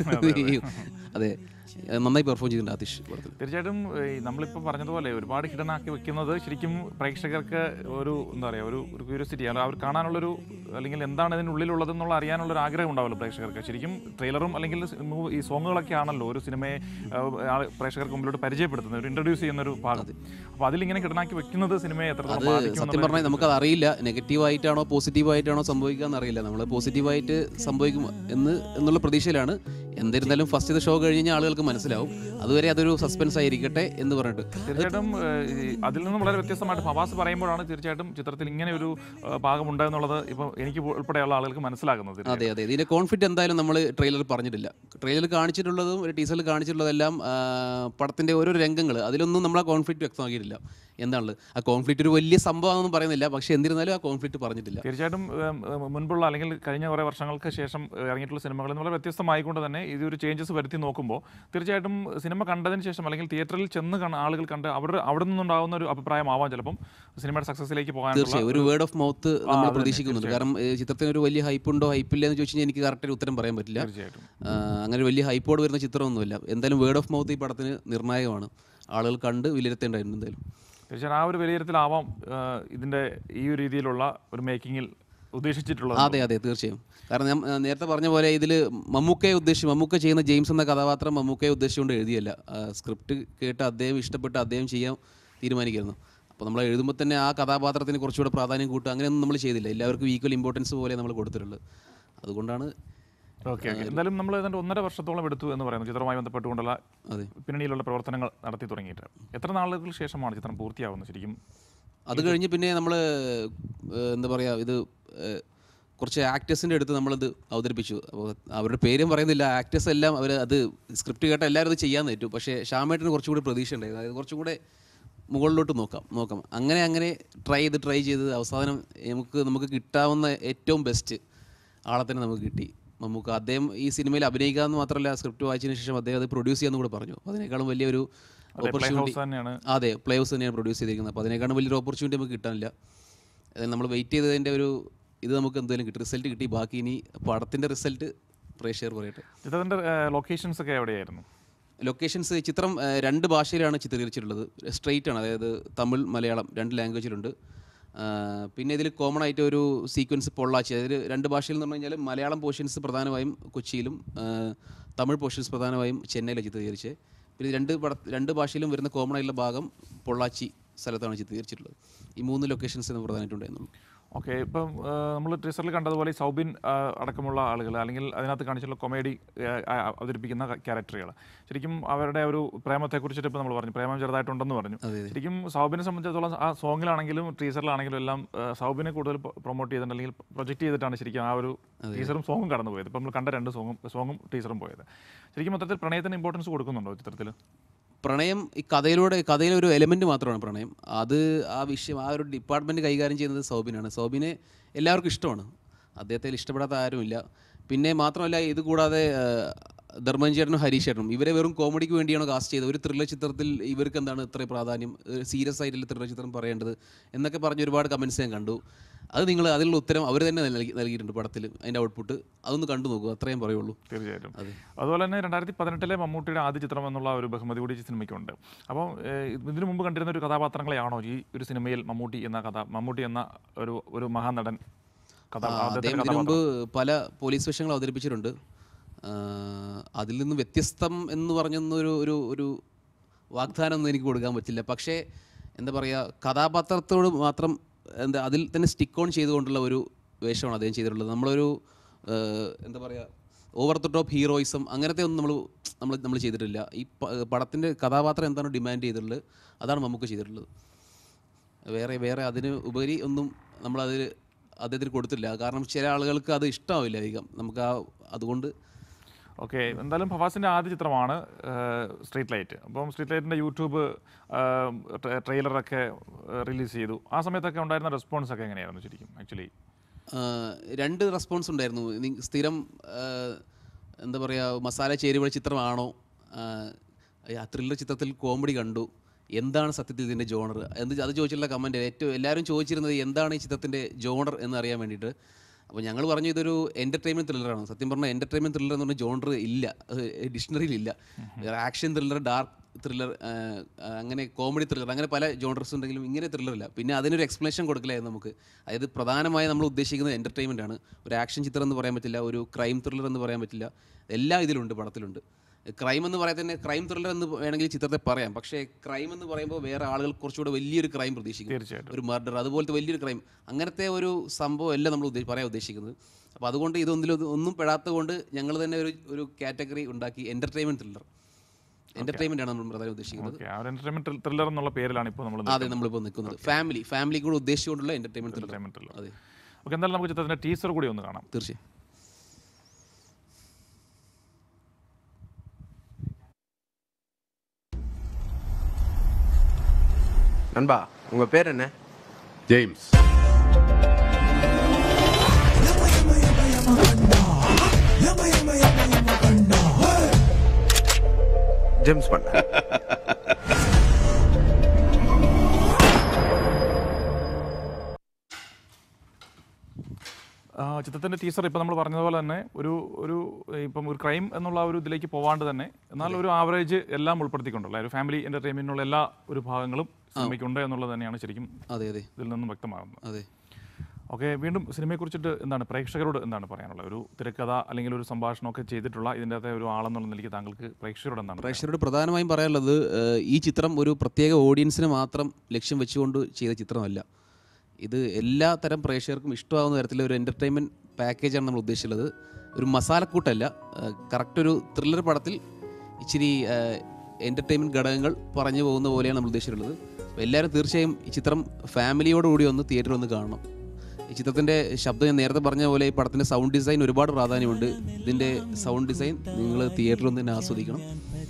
Speaker 2: ഈ- അതെ ആഹ് നന്നായി പെർഫോം ചെയ്തിട്ടുണ്ട് ആതിഷ് പടത്തിൽ
Speaker 1: തീർച്ചയായിട്ടും ഈ നമ്മളിപ്പോൾ പറഞ്ഞതുപോലെ ഒരുപാട് ഹിഡനാക്കി വെക്കുന്നത് ശരിക്കും പ്രേക്ഷകർക്ക് ഒരു എന്താ പറയുക ഒരു ഒരു ക്യൂരിയോസിറ്റി അവർ കാണാനുള്ളൊരു അല്ലെങ്കിൽ എന്താണ് ഇതിനുള്ളിലുള്ളതെന്നുള്ള അറിയാനുള്ളൊരു ആഗ്രഹം ഉണ്ടാവുമല്ലോ പ്രേക്ഷകർക്ക് ശരിക്കും ട്രെയിലറും അല്ലെങ്കിൽ മൂ- ഈ സോങ്ങുകളൊക്കെ ആണല്ലോ ഒരു സിനിമയെ ആ, ആള് പ്രേക്ഷകർക്ക് മുമ്പിലോട്ട് പരിചയപ്പെടുത്തുന്നത് ഒരു ഇൻട്രൊഡ്യൂസ് ചെയ്യുന്ന ഒരു ഭാഗം അപ്പോൾ അതിലിങ്ങനെ ഹിഡനാക്കി വെക്കുന്നത് സിനിമയെ എത്രത്തോളം
Speaker 2: അത്
Speaker 1: ബാധിക്കും
Speaker 2: സത്യം പറഞ്ഞാൽ നമുക്കത് അറിയില്ല നെഗറ്റീവ് ആയിട്ടാണോ പോസിറ്റീവ് ആയിട്ടാണോ സംഭവിക്കുക എന്നറിയില്ല നമ്മൾ പോസിറ്റീവായിട്ട് സംഭവിക്കും എന്ന് എന്നുള്ള പ്രതീക്ഷയിലാണ് എന്നിരുന്നാലും ഫസ്റ്റ് ഷോ കഴിഞ്ഞ് കഴിഞ്ഞാൽ ആളുകൾക്ക് മനസ്സിലാവും അതുവരെ അതൊരു സസ്പെൻസ് ആയിരിക്കട്ടെ എന്ന് പറഞ്ഞിട്ട്
Speaker 1: തീർച്ചയായിട്ടും ഏഹ്, ഈ അതിൽ നിന്നും വളരെ വ്യത്യസ്തമായിട്ട് ഫവാസ് പറയുമ്പോഴാണ് തീർച്ചയായിട്ടും ചിത്രത്തിൽ ഇങ്ങനെ ഒരു ഏഹ്, ഭാഗമുണ്ട് എന്നുള്ളത് ഇപ്പോൾ എനിക്ക് ഉൾപ്പെടെയുള്ള ആളുകൾക്ക് മനസ്സിലാകുന്നത്
Speaker 2: അതെ അതെ ഇതിന്റെ കോൺഫ്ലിക്റ്റ് എന്തായാലും നമ്മൾ ട്രെയിലറിൽ പറഞ്ഞിട്ടില്ല ട്രെയിലറിൽ കാണിച്ചിട്ടുള്ളതും ഒരു ടീസറിൽ കാണിച്ചിട്ടുള്ളതെല്ലാം ആ, പടത്തിന്റെ ഓരോ രംഗങ്ങൾ അതിലൊന്നും നമ്മൾ ആ കോൺഫ്ലിക്റ്റ് വ്യക്തമാക്കിയിട്ടില്ല എന്താണുള്ളത് ആ കോൺഫ്ലിക്റ്റ് ഒരു വലിയ സംഭവമാണെന്നും പറയുന്നില്ല പക്ഷെ എന്നിരുന്നാലും ആ കോൺഫ്ലിക്റ്റ് പറഞ്ഞിട്ടില്ല
Speaker 1: തീർച്ചയായിട്ടും ഏം, ഏം, മുൻപുള്ള അല്ലെങ്കിൽ കഴിഞ്ഞ കുറേ വർഷങ്ങൾക്ക് ശേഷം ഏഹ്, ഇറങ്ങിയിട്ടുള്ള സിനിമകളിൽ നിന്ന് വളരെ വ്യത്യസ്തമായിക്കൊണ്ട് തന്നെ ഇതൊരു ചേഞ്ചസ് വരുത്തി നോക്കുമ്പോൾ തീർച്ചയായിട്ടും സിനിമ കണ്ടതിന് ശേഷം അല്ലെങ്കിൽ തിയേറ്ററിൽ ചെന്ന് കണ്ട ആളുകൾ കണ്ട് അവിടെ അവിടെ നിന്നുണ്ടാകുന്ന ഒരു അഭിപ്രായമാവാം ചിലപ്പം സിനിമയുടെ സക്സസിലേക്ക് പോകാനുള്ള
Speaker 2: തീർച്ചയായും ഒരു വേർഡ് ഓഫ് മൗത്ത് നമ്മൾ
Speaker 1: അതന്നെ,
Speaker 2: പ്രതീക്ഷിക്കുന്നുണ്ട് കാരണം ഏ, ചിത്രത്തിന് ഒരു വലിയ ഹൈപ്പ് ഉണ്ടോ ഹൈപ്പ് ഇല്ല എന്ന് ചോദിച്ചു കഴിഞ്ഞാൽ എനിക്ക് കറക്റ്റ് ഉത്തരം പറയാൻ പറ്റില്ല
Speaker 1: തീർച്ചയായിട്ടും
Speaker 2: ആ, അങ്ങനെ ഒരു വലിയ ഹൈപ്പോട് വരുന്ന ചിത്രമൊന്നുമില്ല എന്തായാലും വേർഡ് ഓഫ് മൗത്ത് ഈ പടത്തിന് നിർണായകമാണ് ആളുകൾ കണ്ട് വിലയിരുത്തേണ്ടായിരുന്നു എന്തായാലും
Speaker 1: തീർച്ചയായും ആ ഒരു വിലയിരുത്തലാവാം ഏഹ്, ഇതിന്റെ ഈ ഒരു രീതിയിലുള്ള ഒരു മേക്കിങ്ങിൽ ഉദ്ദേശിച്ചിട്ടുള്ളത്
Speaker 2: അതെ അതെ തീർച്ചയായും കാരണം ഞാൻ ആ, നേരത്തെ പറഞ്ഞ പോലെ ഇതിൽ മമ്മൂക്കയെ ഉദ്ദേശിച്ച് മമ്മൂക്ക ചെയ്യുന്ന ജെയിംസ് എന്ന കഥാപാത്രം മമ്മൂക്കയെ ഉദ്ദേശിച്ചുകൊണ്ട് എഴുതിയല്ല സ്ക്രിപ്റ്റ് കേട്ട് അദ്ദേഹം ഇഷ്ടപ്പെട്ട് അദ്ദേഹം ചെയ്യാൻ തീരുമാനിക്കുന്നു അപ്പോൾ നമ്മൾ എഴുതുമ്പോൾ തന്നെ ആ കഥാപാത്രത്തിന് കുറച്ചുകൂടെ പ്രാധാന്യം കൂട്ടുക അങ്ങനെയൊന്നും നമ്മൾ ചെയ്തില്ല എല്ലാവർക്കും ഈക്വൽ ഇമ്പോർട്ടൻസ് പോലെ നമ്മൾ കൊടുത്തിട്ടുള്ളത് അതുകൊണ്ടാണ്
Speaker 1: ഓക്കെ ഓക്കെ എന്തായാലും നമ്മൾ ഏതാണ്ട് ഒന്നര വർഷത്തോളം എടുത്തു എന്ന് പറയുന്നു ചിത്രവുമായി ബന്ധപ്പെട്ടുകൊണ്ടുള്ള
Speaker 2: അതെ
Speaker 1: പിന്നണിയിലുള്ള പ്രവർത്തനങ്ങൾ നടത്തി തുടങ്ങിയിട്ട് എത്ര നാളുകൾക്ക് ശേഷമാണ് ചിത്രം പൂർത്തിയാവുന്നത് ശരിക്കും
Speaker 2: അത് കഴിഞ്ഞ് പിന്നെ നമ്മൾ എന്താ പറയുക ഇത് ഏഹ്, കുറച്ച് ആക്ടേഴ്സിൻ്റെ അടുത്ത് നമ്മളിത് അവതരിപ്പിച്ചു അപ്പോൾ അവരുടെ പേരും പറയുന്നില്ല ആക്ടേഴ്സ് എല്ലാം അവർ അത് സ്ക്രിപ്റ്റ് കേട്ട എല്ലാവരും ഇത് ചെയ്യാൻ പറ്റും പക്ഷേ ഷാമേട്ടിന് കുറച്ചും കൂടി പ്രതീക്ഷ ഉണ്ടായിരുന്നു അതായത് കുറച്ചും കൂടെ മുകളിലോട്ട് നോക്കാം നോക്കാം അങ്ങനെ അങ്ങനെ ട്രൈ ചെയ്ത് ട്രൈ ചെയ്ത് അവസാനം നമുക്ക് നമുക്ക് കിട്ടാവുന്ന ഏറ്റവും ബെസ്റ്റ് ആളെ തന്നെ നമുക്ക് കിട്ടി നമുക്ക് അദ്ദേഹം ഈ സിനിമയിൽ അഭിനയിക്കുക എന്ന് മാത്രമല്ല സ്ക്രിപ്റ്റ് വായിച്ചതിന് ശേഷം അദ്ദേഹം അത് പ്രൊഡ്യൂസ് ചെയ്യാമെന്ന് കൂടെ പറഞ്ഞു അപ്പോൾ അതിനേക്കാളും വലിയൊരു
Speaker 1: അതെ പ്ലേ
Speaker 2: ഓപ്പർച്യൂണിറ്റി
Speaker 1: ഹൗസ് തന്നെയാണ്
Speaker 2: അതെ പ്ലേ ഹൗസ് തന്നെയാണ് പ്രൊഡ്യൂസ് ചെയ്തിരിക്കുന്നത് അപ്പോൾ അതിനേക്കാളും വലിയൊരു ഓപ്പർച്യൂണിറ്റി നമുക്ക് കിട്ടാനില്ല നമ്മൾ വെയിറ്റ് ചെയ്തതിൻ്റെ ഒരു ഇത് നമുക്ക് എന്തെങ്കിലും കിട്ടി റിസൾട്ട് കിട്ടി ബാക്കി ഇനി പടത്തിൻ്റെ റിസൾട്ട് പ്രേക്ഷകർ പറയട്ടെ
Speaker 1: ചിത്രത്തിന്റെ ലൊക്കേഷൻസ് ഒക്കെ എവിടെയായിരുന്നു
Speaker 2: ലൊക്കേഷൻസ് ചിത്രം ആ, രണ്ട് ഭാഷയിലാണ് ചിത്രീകരിച്ചിട്ടുള്ളത് സ്ട്രെയിറ്റ് ആണ് അതായത് തമിഴ് മലയാളം രണ്ട് ലാംഗ്വേജിലുണ്ട് ആ, പിന്നെ ഇതിൽ കോമൺ ആയിട്ട് ഒരു സീക്വൻസ് പൊള്ളാച്ചി അതായത് രണ്ട് ഭാഷയിൽ എന്ന് പറഞ്ഞു കഴിഞ്ഞാൽ മലയാളം പോർഷൻസ് പ്രധാനമായും കൊച്ചിയിലും ആ, തമിഴ് പോർഷൻസ് പ്രധാനമായും ചെന്നൈയിലാണ് ചിത്രീകരിച്ചത് പിന്നെ രണ്ട് പട രണ്ട് ഭാഷയിലും വരുന്ന കോമൺ ആയിട്ടുള്ള ഭാഗം പൊള്ളാച്ചി സ്ഥലത്താണ് ചിത്രീകരിച്ചിട്ടുള്ളത് ഈ മൂന്ന് ലൊക്കേഷൻസ് പ്രധാനമായിട്ടുണ്ടായിരുന്നുള്ളൂ
Speaker 1: ഓക്കെ ഇപ്പം നമ്മൾ ടീച്ചറിൽ കണ്ടതുപോലെ ഈ സൗബിൻ ആ, അടക്കമുള്ള ആളുകൾ അല്ലെങ്കിൽ അതിനകത്ത് കാണിച്ചിട്ടുള്ള കൊമേഡി അവതരിപ്പിക്കുന്ന ക്യാരക്ടറുകൾ ശരിക്കും അവരുടെ ഒരു പ്രേമത്തെക്കുറിച്ചിട്ട് ഇപ്പോൾ നമ്മൾ പറഞ്ഞു പ്രേമം ചെറുതായിട്ടുണ്ടെന്ന് പറഞ്ഞു
Speaker 2: അതെ, അതെ.
Speaker 1: ശരിക്കും സൗബിനെ സംബന്ധിച്ചിടത്തോളം ആ സോങ്ങിലാണെങ്കിലും ടീച്ചറിലാണെങ്കിലും എല്ലാം ആ, സൗബിനെ കൂടുതൽ പ്രൊമോട്ട് ചെയ്തിട്ടുണ്ട് അല്ലെങ്കിൽ പ്രൊജക്റ്റ് ചെയ്തിട്ടാണ് ശരിക്കും ആ ഒരു ടീച്ചറും സോങ്ങും കടന്നു പോയത് ഇപ്പം നമ്മൾ കണ്ട രണ്ട് സോങ്ങും സോങ്ങും ടീച്ചറും പോയത് ശരിക്കും മൊത്തത്തിൽ പ്രണയത്തിന് ഇമ്പോർട്ടൻസ് കൊടുക്കുന്നുണ്ടോ ചിത്രത്തിൽ
Speaker 2: പ്രണയം ഈ കഥയിലൂടെ കഥയിലെ ഒരു എലമെന്റ് മാത്രമാണ് പ്രണയം അത് ആ വിഷയം ആ ഒരു ഡിപ്പാർട്ട്മെന്റ് കൈകാര്യം ചെയ്യുന്നത് സൗബിനാണ് സൗബിനെ എല്ലാവർക്കും ഇഷ്ടമാണ് അദ്ദേഹത്തെ ഇഷ്ടപ്പെടാത്ത ആരുമില്ല പിന്നെ മാത്രമല്ല ഇത് കൂടാതെ ആ, ധർമ്മൻ ചേട്ടനും ഹരീഷ് ചേട്ടനും ഇവരെ വെറും കോമഡിക്ക് വേണ്ടിയാണോ കാസ്റ്റ് ചെയ്തത് ഒരു ത്രില്ലർ ചിത്രത്തിൽ ഇവർക്ക് എന്താണ് ഇത്ര പ്രാധാന്യം സീരിയസ് ആയിട്ടുള്ള ത്രില്ലർ ചിത്രം പറയേണ്ടത് എന്നൊക്കെ പറഞ്ഞ് ഒരുപാട് കമൻസ് ഞാൻ കണ്ടു അത് നിങ്ങൾ അതിനുള്ള ഉത്തരം അവർ തന്നെ നൽകി നൽകിയിട്ടുണ്ട് പടത്തിൽ അതിൻ്റെ ഔട്ട്പുട്ട് അതൊന്ന് കണ്ടു നോക്കൂ അത്രയും പറയുള്ളൂ
Speaker 1: തീർച്ചയായിട്ടും
Speaker 2: അതെ.
Speaker 1: അതുപോലെ തന്നെ രണ്ടായിരത്തി പതിനെട്ടിലെ മമ്മൂട്ടിയുടെ ആദ്യ ചിത്രം എന്നുള്ള ഒരു ബഹുമതി കൂടി ഈ സിനിമയ്ക്കുണ്ട് അപ്പോൾ ഏഹ്, ഇതിനു മുമ്പ് കണ്ടിരുന്ന ഒരു കഥാപാത്രങ്ങളെയാണോ ഈ ഒരു സിനിമയിൽ മമ്മൂട്ടി എന്ന കഥ മമ്മൂട്ടി എന്ന ഒരു ഒരു മഹാനടൻ കഥ
Speaker 2: ആ,
Speaker 1: അദ്ദേഹത്തിന്റെ
Speaker 2: അദ്ദേഹം ഇതിനു മുമ്പ്
Speaker 1: കഥാപാത്രം
Speaker 2: പല പോലീസ് വേഷങ്ങൾ അവതരിപ്പിച്ചിട്ടുണ്ട് ആ, അതിൽ നിന്ന് വ്യത്യസ്തം എന്ന് പറഞ്ഞൊന്നൊരു ഒരു ഒരു വാഗ്ദാനം ഒന്നും എനിക്ക് കൊടുക്കാൻ പറ്റില്ല പക്ഷേ എന്താ പറയുക കഥാപാത്രത്തോട് മാത്രം എന്താ അതിൽ തന്നെ സ്റ്റിക്ക് ഓൺ ചെയ്തുകൊണ്ടുള്ള ഒരു വേഷമാണ് അദ്ദേഹം ചെയ്തിട്ടുള്ളത് നമ്മളൊരു ആ, എന്താ പറയുക ഓവർ ദ ടോപ്പ് ഹീറോയിസം അങ്ങനത്തെ ഒന്നും നമ്മൾ നമ്മൾ നമ്മൾ ചെയ്തിട്ടില്ല ഈ പ- പടത്തിൻ്റെ കഥാപാത്രം എന്താണ് ഡിമാൻഡ് ചെയ്തിട്ടുള്ളത് അതാണ് നമുക്ക് ചെയ്തിട്ടുള്ളത് വേറെ വേറെ അതിന് ഉപരി ഒന്നും നമ്മളതിൽ അദ്ദേഹത്തിന് കൊടുത്തില്ല കാരണം ചില ആളുകൾക്ക് അത് ഇഷ്ടമാവില്ല അധികം നമുക്ക് ആ അതുകൊണ്ട്
Speaker 1: ഓക്കെ എന്തായാലും ഫവാസിൻ്റെ ആദ്യ ചിത്രമാണ് സ്ട്രീറ്റ് ലൈറ്റ് അപ്പം സ്ട്രീറ്റ് ലൈറ്റിൻ്റെ യൂട്യൂബ് ട്രെയിലറൊക്കെ റിലീസ് ചെയ്തു ആ സമയത്തൊക്കെ ഉണ്ടായിരുന്ന റെസ്പോൺസ് ഒക്കെ എങ്ങനെയായിരുന്നു ശരിക്കും ആക്ച്വലി
Speaker 2: ആ, രണ്ട് റെസ്പോൺസ് ഉണ്ടായിരുന്നു നി- സ്ഥിരം ആ, എന്താ പറയുക മസാല ചേരുവ ചിത്രമാണോ ആ, ആ ത്രില്ലർ ചിത്രത്തിൽ കോമഡി കണ്ടു എന്താണ് സത്യത്തിൽ ഇതിൻ്റെ ജോണർ എന്ന് അത് ചോദിച്ചിട്ടുള്ള കമൻറ്റ് ഏറ്റവും എല്ലാവരും ചോദിച്ചിരുന്നത് എന്താണ് ഈ ചിത്രത്തിൻ്റെ ജോണർ എന്ന് അറിയാൻ വേണ്ടിയിട്ട് അപ്പോൾ ഞങ്ങൾ പറഞ്ഞു ഇതൊരു എൻ്റർടൈൻമെൻറ്റ് ത്രില്ലറാണ് സത്യം പറഞ്ഞാൽ എൻ്റർടൈൻമെൻറ്റ് ത്രില്ലർ എന്ന് പറഞ്ഞ ജോണർ ഇല്ല ഡിക്ഷണറിയിൽ ഇല്ല ആക്ഷൻ ത്രില്ലർ ഡാർക്ക് ത്രില്ലർ അങ്ങനെ കോമഡി ത്രില്ലർ അങ്ങനെ പല ജോണർസ് ഉണ്ടെങ്കിലും ഇങ്ങനെ ത്രില്ലർ ഇല്ല പിന്നെ അതിനൊരു എക്സ്പ്ലനേഷൻ കൊടുക്കില്ലായിരുന്നു നമുക്ക് അതായത് പ്രധാനമായും നമ്മൾ ഉദ്ദേശിക്കുന്നത് എൻ്റർടൈൻമെൻ്റ് ആണ് ഒരു ആക്ഷൻ ചിത്രം എന്ന് പറയാൻ പറ്റില്ല ഒരു ക്രൈം ത്രില്ലർ എന്ന് പറയാൻ പറ്റില്ല എല്ലാം ഇതിലുണ്ട് പടത്തിലുണ്ട് ക്രൈം എന്ന് പറയാൻ തന്നെ ക്രൈം ത്രില്ലർ എന്ന് വേണമെങ്കിൽ ചിത്രത്തെ പറയാം പക്ഷേ ക്രൈം എന്ന് പറയുമ്പോൾ വേറെ ആളുകൾ കുറച്ചുകൂടെ വലിയൊരു ക്രൈം പ്രതീക്ഷിക്കും
Speaker 1: തീർച്ചയായിട്ടും
Speaker 2: ഒരു മർഡർ അതുപോലത്തെ വലിയൊരു ക്രൈം അങ്ങനത്തെ ഒരു സംഭവം അല്ല നമ്മൾ ഉദ്ദേ- പറയാൻ ഉദ്ദേശിക്കുന്നത് അപ്പോൾ അതുകൊണ്ട് ഇതൊന്നിലും ഒന്നും പെടാത്തത് കൊണ്ട് ഞങ്ങൾ തന്നെ ഒരു ഒരു കാറ്റഗറി ഉണ്ടാക്കി എൻ്റർടൈൻമെൻറ്റ് ത്രില്ലർ എൻ്റർടൈൻമെൻ്റ് ആണ് നമ്മൾ പ്രധാനം ഉദ്ദേശിക്കുന്നത്
Speaker 1: ഓക്കെ ആ ഒരു എൻ്റർടൈൻമെൻറ്റ് ത്രില്ലർ എന്നുള്ള പേരിലാണ് ഇപ്പോൾ നമ്മൾ
Speaker 2: അതെ നമ്മളിപ്പോൾ നിൽക്കുന്നത് ഫാമിലി ഫാമിലി കൂടെ ഉദ്ദേശിച്ചുകൊണ്ടുള്ള എൻ്റർടൈൻമെൻറ്റ് ത്രില്ലർ
Speaker 1: എൻ്റർടൈൻമെൻറ്റ് ത്രില്ലർ
Speaker 2: അതെ
Speaker 1: ഓക്കെ എന്തായാലും നമുക്ക് ചിത്രത്തിൻ്റെ ടീസർ കൂടി ഒന്ന് കാണാം
Speaker 2: തീർച്ചയായും
Speaker 4: நண்பா உங்க பேர் என்ன
Speaker 5: ஜேம்ஸ்
Speaker 4: ஜேம்ஸ் பண்ண
Speaker 1: ആ, ചിത്രത്തിൻ്റെ ടീസർ ഇപ്പോൾ നമ്മൾ പറഞ്ഞതുപോലെ തന്നെ ഒരു ഒരു ഇപ്പം ഒരു ക്രൈം എന്നുള്ള ആ ഒരു ഇതിലേക്ക് പോവാണ്ട് തന്നെ എന്നാൽ ഒരു ആവറേജ് എല്ലാം ഉൾപ്പെടുത്തിക്കൊണ്ടുള്ള ഒരു ഫാമിലി എൻ്റർടൈൻമെൻറ്റിനുള്ള എല്ലാ ഒരു ഭാഗങ്ങളും സിനിമയ്ക്കുണ്ട് എന്നുള്ളത് തന്നെയാണ് ശരിക്കും
Speaker 2: അതെ അതെ
Speaker 1: ഇതിൽ നിന്നും വ്യക്തമാകുന്നത്
Speaker 2: അതെ
Speaker 1: ഓക്കെ വീണ്ടും സിനിമയെക്കുറിച്ചിട്ട് എന്താണ് പ്രേക്ഷകരോട് എന്താണ് പറയാനുള്ളത് ഒരു തിരക്കഥ അല്ലെങ്കിൽ ഒരു സംഭാഷണമൊക്കെ ചെയ്തിട്ടുള്ള ഇതിൻ്റെ അകത്തെ ഒരു ആളെന്നുള്ള നിലയ്ക്ക് താങ്കൾക്ക് പ്രേക്ഷകരോട് എന്താണ് പറയാനുള്ളത്?
Speaker 2: പ്രേക്ഷകരോട് പ്രധാനമായും പറയാനുള്ളത് ഏഹ്, ഈ ചിത്രം ഒരു പ്രത്യേക ഓഡിയൻസിനെ മാത്രം ലക്ഷ്യം വെച്ചുകൊണ്ട് ചെയ്ത ചിത്രമല്ല ഇത് എല്ലാ തരം പ്രേക്ഷകർക്കും ഇഷ്ടമാവുന്ന തരത്തിലുള്ള ഒരു എൻ്റർടൈൻമെൻറ്റ് പാക്കേജാണ് നമ്മൾ ഉദ്ദേശിച്ചുള്ളത് ഒരു മസാലക്കൂട്ടല്ല കറക്റ്റ് ഒരു ത്രില്ലർ പടത്തിൽ ഇച്ചിരി എൻ്റർടൈൻമെൻറ്റ് ഘടകങ്ങൾ പറഞ്ഞു പോകുന്ന പോലെയാണ് നമ്മൾ ഉദ്ദേശിച്ചിട്ടുള്ളത് അപ്പോൾ എല്ലാവരും തീർച്ചയായും ഈ ചിത്രം ഫാമിലിയോടുകൂടി ഒന്ന് തിയേറ്ററിൽ ഒന്ന് കാണണം ഈ ചിത്രത്തിൻ്റെ ശബ്ദം ഞാൻ നേരത്തെ പറഞ്ഞ പോലെ ഈ പടത്തിൻ്റെ സൗണ്ട് ഡിസൈൻ ഒരുപാട് പ്രാധാന്യമുണ്ട് ഇതിൻ്റെ സൗണ്ട് ഡിസൈൻ നിങ്ങൾ തിയേറ്ററിൽ ഒന്ന് തന്നെ ആസ്വദിക്കണം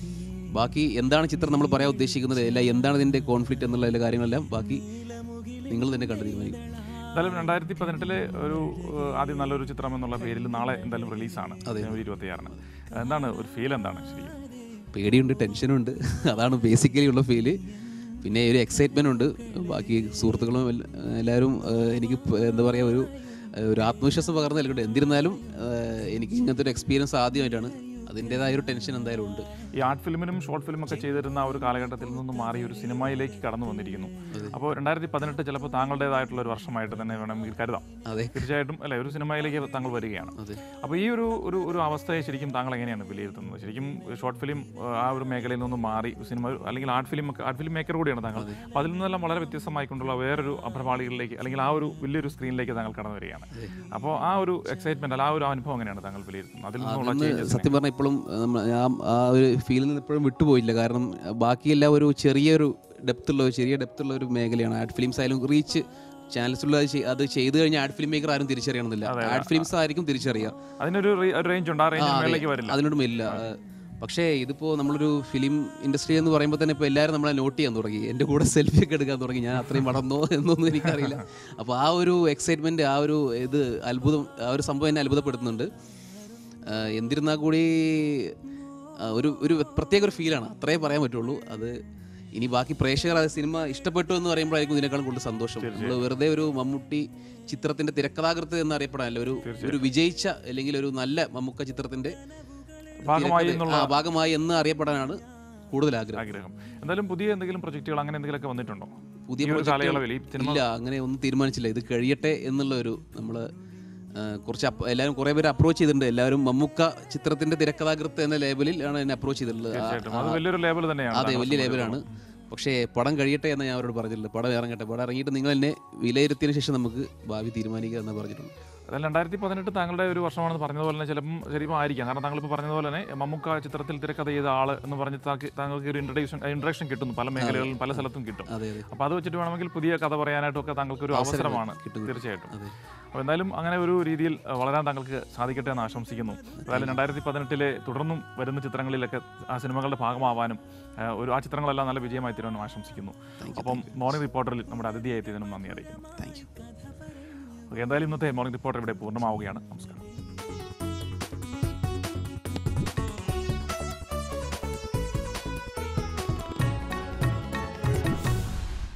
Speaker 2: ബാക്കി എന്താണ് ചിത്രം നമ്മൾ പറയാൻ ഉദ്ദേശിക്കുന്നത് അല്ല എന്താണ് ഇതിൻ്റെ കോൺഫ്ലിക്റ്റ് എന്നുള്ള എല്ലാ കാര്യങ്ങളെല്ലാം ബാക്കി നിങ്ങൾ തന്നെ കണ്ടു തീരുമാനിക്കും
Speaker 1: എന്തായാലും രണ്ടായിരത്തി പതിനെട്ടിലെ ഒരു ഏഹ്, ആദ്യം നല്ലൊരു ചിത്രം എന്നുള്ള പേരിൽ നാളെ എന്തായാലും റിലീസാണ് ജനുവരി ഇരുപത്തിയാറിന് എന്താണ് ഒരു ഫീൽ എന്താണ് ശരിക്കും
Speaker 2: പേടിയുണ്ട് ടെൻഷനുണ്ട് അതാണ് ബേസിക്കലി ഉള്ള ഫീല് പിന്നെ ഒരു എക്സൈറ്റ്മെൻ്റ് ഉണ്ട് ബാക്കി സുഹൃത്തുക്കളും എല്ല- എല്ലാവരും ഏഹ്, എനിക്ക് പ- എന്താ പറയുക ഒരു ഏഹ്, ഒരു ആത്മവിശ്വാസം പകർന്നു നൽകുന്നുണ്ട് എന്നിരുന്നാലും ഏഹ്, എനിക്ക് ഇങ്ങനത്തെ ഒരു എക്സ്പീരിയൻസ് ആദ്യമായിട്ടാണ് അതിൻ്റെതായ ഒരു ടെൻഷൻ എന്തായാലും ഉണ്ട്
Speaker 1: ഈ ആർട്ട് ഫിലിമിനും ഷോർട്ട് ഫിലിമൊക്കെ ചെയ്തിരുന്ന ആ ഒരു കാലഘട്ടത്തിൽ നിന്നും മാറി ഒരു സിനിമയിലേക്ക് കടന്നു വന്നിരിക്കുന്നു അപ്പോൾ രണ്ടായിരത്തി പതിനെട്ട് ചിലപ്പോൾ താങ്കളുടേതായിട്ടുള്ള ഒരു വർഷമായിട്ട് തന്നെ വേണമെങ്കിൽ കരുതാം
Speaker 2: അതെ
Speaker 1: തീർച്ചയായിട്ടും അല്ലെ ഒരു സിനിമയിലേക്ക് താങ്കൾ വരികയാണ്
Speaker 2: അതെ
Speaker 1: അപ്പോൾ ഈ ഒരു ഒരു ഒരു അവസ്ഥയെ ശരിക്കും താങ്കൾ എങ്ങനെയാണ് വിലയിരുത്തുന്നത് ശരിക്കും ഷോർട്ട് ഫിലിം ആ ഒരു മേഖലയിൽ നിന്നും മാറി സിനിമ അല്ലെങ്കിൽ art film art film maker കൂടിയാണ് താങ്കൾ അപ്പോൾ അതിൽ നിന്നെല്ലാം വളരെ വ്യത്യസ്തമായിക്കൊണ്ടുള്ള വേറൊരു അഭ്രപാളികളിലേക്ക് അല്ലെങ്കിൽ ആ ഒരു വലിയൊരു സ്ക്രീനിലേക്ക് താങ്കൾ കടന്നു വരികയാണ് അപ്പോൾ ആ ഒരു എക്സൈറ്റ്മെന്റ് അല്ല ആ ഒരു അനുഭവം എങ്ങനെയാണ് താങ്കൾ വിലയിരുത്തുന്നത് അതിൽ നിന്നുള്ള
Speaker 2: അതൊന്ന്
Speaker 1: ചേഞ്ചസ്
Speaker 2: സത്യം പറഞ്ഞാൽ ഇപ്പോഴും നമ്മൾ ആ ആ ഒരു ഫീലിൽ നിന്ന് ഇപ്പോഴും വിട്ടുപോയില്ല കാരണം ബാക്കിയെല്ലാം ഒരു ചെറിയൊരു ഡെപ്തുള്ള ഒരു ചെറിയ ഡെപ്തുള്ള ഒരു മേഖലയാണ് ആഡ് ഫിലിംസ് ആയാലും റീച്ച് ചാനൽസുള്ള അത് ചെയ്തു കഴിഞ്ഞാൽ ആഡ് ഫിലിം മേക്കർ ആരും തിരിച്ചറിയണമെന്നില്ല ആഡ് ഫിലിംസ് ആയിരിക്കും തിരിച്ചറിയുക
Speaker 1: അതിനൊരു റേഞ്ച് ഉണ്ട് ആ റേഞ്ചിന് മേളിലേക്ക് വരില്ല
Speaker 2: അതിനോടും ഇല്ല പക്ഷേ ഇതിപ്പോൾ നമ്മളൊരു ഫിലിം ഇൻഡസ്ട്രി എന്ന് പറയുമ്പോൾ തന്നെ ഇപ്പോൾ എല്ലാവരും നമ്മളെ നോട്ട് ചെയ്യാൻ തുടങ്ങി എൻ്റെ കൂടെ സെൽഫി ഒക്കെ എടുക്കാൻ തുടങ്ങി ഞാൻ അത്രയും വളർന്നോ എന്നൊന്നും എനിക്കറിയില്ല അപ്പോൾ ആ ഒരു എക്സൈറ്റ്മെൻറ്റ് ആ ഒരു ഇത് അത്ഭുതം ആ ഒരു സംഭവം എന്നെ അത്ഭുതപ്പെടുത്തുന്നുണ്ട് ആ, എന്നിരുന്നാൽ കൂടി ആ, ഒരു ഒരു പ്രത്യേക ഒരു ഫീലാണ് അത്രേ പറയാൻ പറ്റുള്ളൂ അത് ഇനി ബാക്കി പ്രേക്ഷകർ അത് സിനിമ ഇഷ്ടപ്പെട്ടു എന്ന് പറയുമ്പോഴായിരിക്കും ഇതിനേക്കാളും കൂടുതൽ സന്തോഷം നമ്മൾ വെറുതെ ഒരു മമ്മൂട്ടി ചിത്രത്തിന്റെ തിരക്കഥാകൃത്ത് എന്ന് അറിയപ്പെടാനല്ല ഒരു ഒരു വിജയിച്ച അല്ലെങ്കിൽ ഒരു നല്ല മമ്മൂക്ക ചിത്രത്തിന്റെ
Speaker 1: ഭാഗമായി
Speaker 2: തിരക്കഥ-
Speaker 1: എന്നുള്ള
Speaker 2: ആ, ഭാഗമായി എന്ന് അറിയപ്പെടാനാണ് കൂടുതൽ ആഗ്രഹം
Speaker 1: ആഗ്രഹം എന്തായാലും പുതിയ എന്തെങ്കിലും പ്രൊജക്റ്റുകൾ അങ്ങനെ എന്തെങ്കിലുമൊക്കെ വന്നിട്ടുണ്ടോ
Speaker 2: പുതിയ
Speaker 1: ഈ ഒരു
Speaker 2: project
Speaker 1: കാലയളവിൽ ഈ സിനിമ
Speaker 2: ഇല്ല അങ്ങനെ ഒന്നും തീരുമാനിച്ചില്ല ഇത് കഴിയട്ടെ എന്നുള്ള ഒരു നമ്മൾ കുറച്ച് അപ്പ- എല്ലാവരും കുറേ പേര് അപ്രോച്ച് ചെയ്തിട്ടുണ്ട് എല്ലാവരും മമ്മൂക്ക ചിത്രത്തിന്റെ തിരക്കഥാകൃത്ത് എന്ന ലേബലിൽ ആണ് എന്നെ അപ്രോച്ച് ചെയ്തിട്ടുള്ളത് ആ-
Speaker 1: തീർച്ചയായിട്ടും അത് വലിയൊരു ലേബൽ തന്നെയാണ്
Speaker 2: അതെ
Speaker 1: താങ്കൾ
Speaker 2: വലിയ ലേബലാണ് പക്ഷേ പടം കഴിയട്ടെ എന്ന് ഞാൻ അവരോട് പറഞ്ഞിട്ടുള്ളത് പടം ഇറങ്ങട്ടെ പടം ഇറങ്ങിയിട്ട് നിങ്ങൾ എന്നെ വിലയിരുത്തിയതിനു ശേഷം നമുക്ക് ഭാവി തീരുമാനിക്കുക എന്ന് പറഞ്ഞിട്ടുണ്ട്
Speaker 1: അതായത് രണ്ടായിരത്തി പതിനെട്ട് താങ്കളുടെ ഒരു വർഷമാണെന്ന് പറഞ്ഞതുപോലെ തന്നെ ചിലപ്പം ശരിക്കും ആയിരിക്കാം കാരണം താങ്കൾ ഇപ്പോൾ പറഞ്ഞതുപോലെ തന്നെ മമ്മൂക്ക ചിത്രത്തിൽ തിരക്കഥ ചെയ്ത ആൾ എന്ന് പറഞ്ഞ് താക്ക് താങ്കൾക്ക് ഒരു ഇൻട്രഡക്ഷൻ ഇൻട്രഡക്ഷൻ കിട്ടുന്നു പല മേഖലകളിലും പല സ്ഥലത്തും കിട്ടും
Speaker 2: അതെ അതെ
Speaker 1: അപ്പോൾ അത് വെച്ചിട്ട് വേണമെങ്കിൽ പുതിയ കഥ പറയാനായിട്ടൊക്കെ താങ്കൾക്ക് ഒരു അവസരമാണ്
Speaker 2: കിട്ടും.
Speaker 1: തീർച്ചയായിട്ടും
Speaker 2: അതെ
Speaker 1: അപ്പോൾ എന്തായാലും അങ്ങനെ ഒരു രീതിയിൽ അഹ്, വളരാൻ താങ്കൾക്ക് സാധിക്കട്ടെ എന്ന് ആശംസിക്കുന്നു അതായത് രണ്ടായിരത്തി പതിനെട്ടിലെ തുടർന്നും വരുന്ന ചിത്രങ്ങളിലൊക്കെ ആ സിനിമകളുടെ ഭാഗമാവാനും അഹ്, ഒരു ആ ചിത്രങ്ങളെല്ലാം നല്ല വിജയമായി തീരുവാനും ആശംസിക്കുന്നു അപ്പം മോർണിംഗ് റിപ്പോർട്ടറിൽ നമ്മുടെ അതിഥിയായി എത്തിയതിനും നന്ദി അറിയിക്കുന്നു
Speaker 2: താങ്ക് യു
Speaker 1: ഓക്കെ എന്തായാലും ഇന്നത്തെ മോർണിംഗ് റിപ്പോർട്ടർ ഇവിടെ പൂർണ്ണമാവുകയാണ് നമസ്കാരം